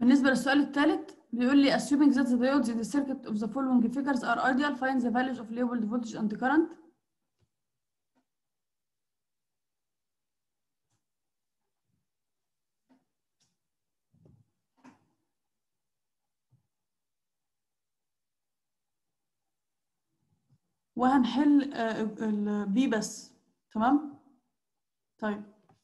بالنسبه للسؤال الثالث بيقول لي assuming that the diodes in the circuit of the following figures are ideal find the values of labeled voltage and current وهنحل البي بس تمام طيب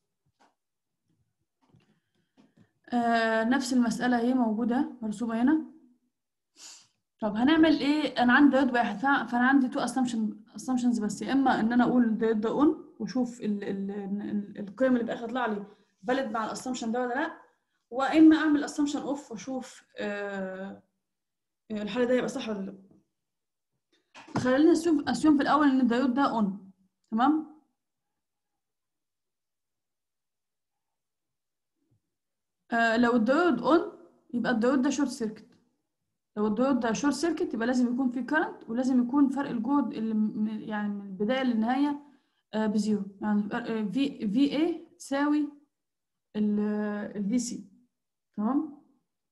آه نفس المسألة هي موجودة مرسومة هنا طب هنعمل ايه انا عندي دايود واحد فا- فانا عندي تو اسامبشن اسامبشنز بس يا اما ان انا اقول الدايود ده اون واشوف ال ال ال القيم اللي بالاخر تطلع لي فاليد مع الاسامبشن ده ولا لا واما اعمل اسامبشن اوف واشوف آه الحل ده يبقى صح ولا لا خلينا اسيوم اسيوم في الاول ان الدايود ده اون تمام آه لو الدايود اون يبقى الدايود ده شورت سيركت لو الدايود ده شورت سيركت يبقى لازم يكون فيه كارنت ولازم يكون فرق الجهد اللي م- يعني من البدايه للنهايه آه بزيرو يعني في في اي تساوي الفي سي تمام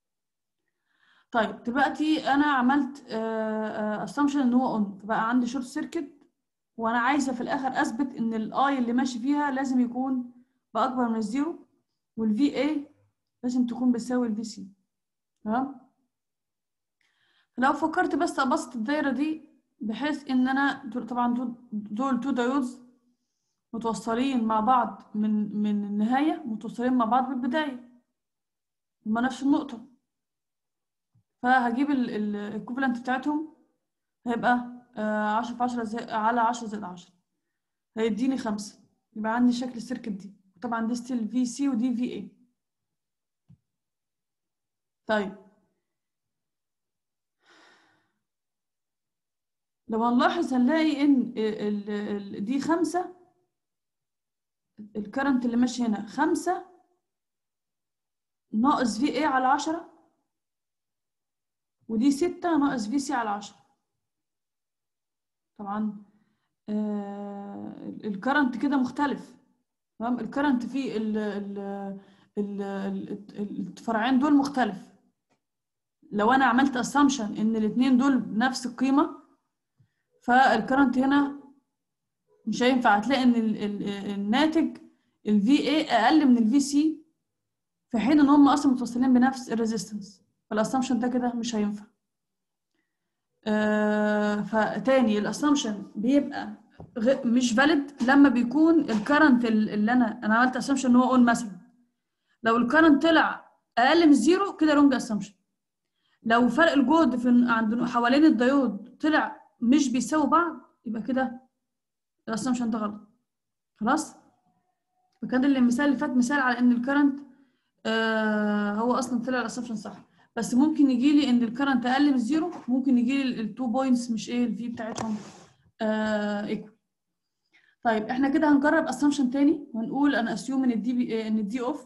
طيب دلوقتي انا عملت اسامبشن ان هو اون فبقى عندي شورت سيركت وانا عايزه في الاخر اثبت ان الاي اللي ماشي فيها لازم يكون باكبر من الزيرو والفي اي لازم تكون بتساوي الفي سي تمام لو فكرت بس ابسط الدايره دي بحيث ان انا دول- طبعا دول- دول تو دايودز متوصلين مع بعض من من النهايه متوصلين مع بعض بالبدايه هما نفس النقطه فهجيب الايكوفالنت بتاعتهم هيبقى آه، عشرة في عشرة زي على عشرة زائد عشرة هيديني خمسة يبقى عندي شكل السيركت دي طبعا دي ستيل في سي ودي في اي طيب لو هنلاحظ هنلاقي ان ال ال دي خمسة الكرنت اللي ماشي هنا خمسة ناقص في اي على عشرة ودي ستة ناقص في سي على عشرة طبعا آه الكرنت كده مختلف تمام الكرنت في ال ال ال ال- الفرعين دول مختلف لو انا عملت اسامبشن ان الاثنين دول نفس القيمه فالكرنت هنا مش هينفع هتلاقي ان ال ال الناتج الفي اي اقل من الفي سي في حين ان هم اصلا متوصلين بنفس الريزيستنس فالاسامبشن ده كده مش هينفع آه فتاني الاسامبشن بيبقى غ- مش فاليد لما بيكون الكرنت اللي انا انا عملت اسامبشن ان هو اون مثلا لو الكرنت طلع اقل من الزيرو كده رونج اسامبشن لو فرق الجهد في عند حوالين الديود طلع مش بيساوي بعض يبقى كده الاسامبشن ده غلط خلاص فكان المثال اللي فات مثال على ان الكرنت آه هو اصلا طلع الاسامبشن صح بس ممكن يجي لي ان الكرنت اقل من الزيرو ممكن يجي لي التو بوينتس مش ايه الفي بتاعتهم آه ايكوال طيب احنا كده هنجرب اسامبشن تاني وهنقول انا اسيوم ان الدي بي ان الدي اوف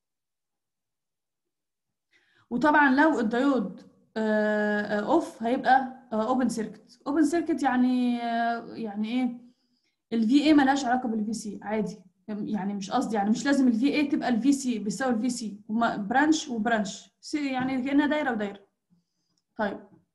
وطبعا لو الديود اوف هيبقى اوبن سيركت اوبن سيركت يعني آه، يعني ايه الفي اي ملهاش علاقه بالفي سي عادي يعني مش قصدي يعني مش لازم الفي اي تبقى الفي سي بيساوي الفي سي هما برانش وبرانش سي- يعني كانها دايره ودايره طيب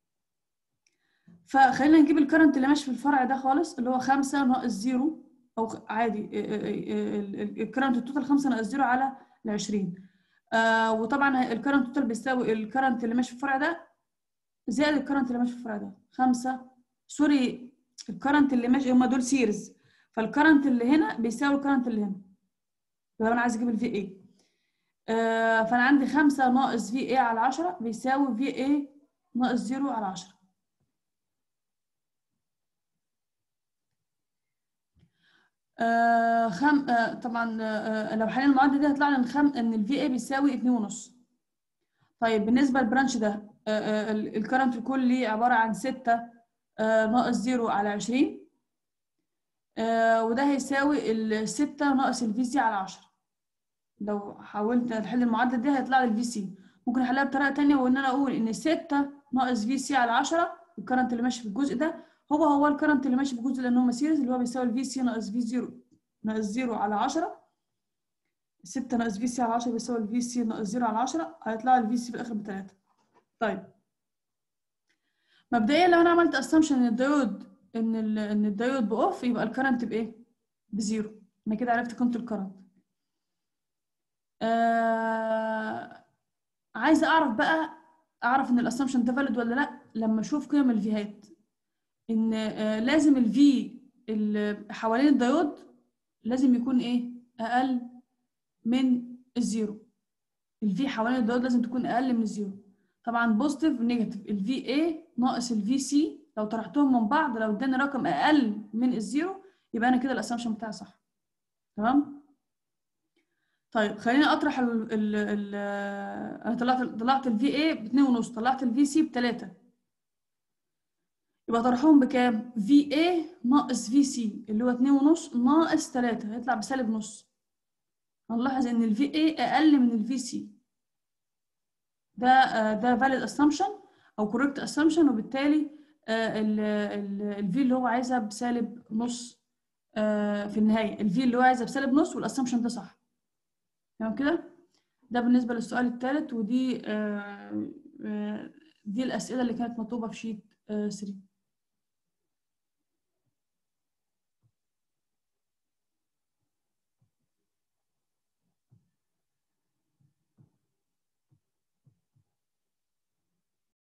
فخلينا نجيب الكرنت اللي ماشي في الفرع ده خالص اللي هو 5 ناقص 0 او خ- عادي الكرنت التوتال 5 ناقص 0 على ال 20 آه وطبعا الكرنت توتال بيساوي الكرنت اللي ماشي في الفرع ده زائد الكرنت اللي ماشي في الفرع ده 5 سوري الكرنت اللي ماشي هما دول سيريز فالكرنت اللي هنا بيساوي الكرنت اللي هنا لو انا عايز اجيب الفي اي آه فانا عندي 5 ناقص في اي على 10 بيساوي في اي ناقص 0 على 10 آه خم... آه طبعا آه لو حلينا المعادله دي هيطلع لنا ان خم... ان الفي اي بيساوي 2 ونص طيب بالنسبه للبرانش ده آه آه ال- الكرنت الكلي عباره عن 6 آه ناقص 0 على 20 آه وده هيساوي ال 6 ناقص الفي سي على 10 لو حاولت نحل المعادله دي هيطلع لي الفي سي ممكن احلها بطريقه تانية وان انا اقول ان 6 ناقص في سي على 10 الكرنت اللي ماشي في الجزء ده هو هو الكرنت اللي ماشي في الجزء لان هو سيريز اللي هو بيساوي الفي سي ناقص في 0 ناقص 0 على 10 6 ناقص في سي على 10 بيساوي الفي سي ناقص 0 على 10 هيطلع الفي سي في الاخر بتلاتة طيب مبدئيا لو انا عملت اسامبشن ان الدايود ان ال ان الدايود باوف يبقى الكرنت بايه؟ بزيرو انا كده عرفت قيمه الكرنت آه عايزه اعرف بقى اعرف ان الاسامبشن ده فاليد ولا لا لما اشوف قيم الفيهات ان آه لازم الفي اللي حوالين الدايود لازم يكون ايه اقل من الزيرو الفي حوالين الدايود لازم تكون اقل من الزيرو طبعا بوزيتيف ونيجاتيف الفي اي ناقص الفي سي لو طرحتهم من بعض لو اداني رقم اقل من الزيرو يبقى انا كده الاسامبشن بتاعي صح تمام طيب خليني اطرح ال ال ال انا طلعت طلعت الفي اي ب 2.5 طلعت الفي سي ب 3 يبقى طرحهم بكام في اي ناقص في سي اللي هو 2.5 ناقص 3 هيطلع بسالب نص هنلاحظ ان الفي اي اقل من الفي سي ده ده valid assumption او correct assumption وبالتالي الفي اللي هو عايزها بسالب نص في النهايه الفي اللي هو عايزها بسالب نص والاسامبشن ده صح تمام كده ده بالنسبه للسؤال الثالث ودي دي الاسئله اللي كانت مطلوبه في شيت 3